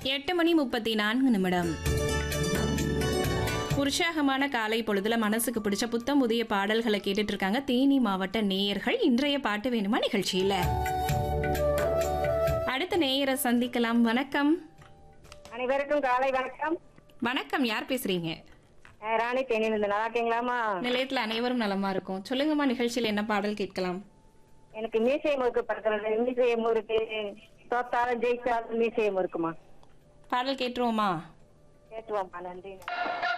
எட்டு மணி முப்பத்தி நான்கு நிமிடம் உற்சாகமான காலை பொழுதுல மனசுக்கு பிடிச்ச புத்தம் புதிய பாடல்களை கேட்டுட்டு இருக்காங்க தேனி மாவட்ட நேயர்கள் இன்றைய பாட்டு வேணுமா நிகழ்ச்சியில அடுத்த நேயரை சந்திக்கலாம் வணக்கம் அனைவருக்கும் காலை வணக்கம் வணக்கம் யார் பேசுறீங்க அஹ் ராணி தேனியிலிருந்து நல்லா இருக்கீங்களாமா நிலையத்துல அனைவரும் நலமா இருக்கும் சொல்லுங்கம்மா நிகழ்ச்சியில என்ன பாடல் கேட்கலாம் எனக்கு மீசையம் இருக்கு பக்கத்துல மீசையம் இருக்கு தோத்தாலும் ஜெயிச்சாலும் மீசையம் இருக்குமா பாடல் கேட்டுருவோமா கேட்டுவோம்மா நன்றி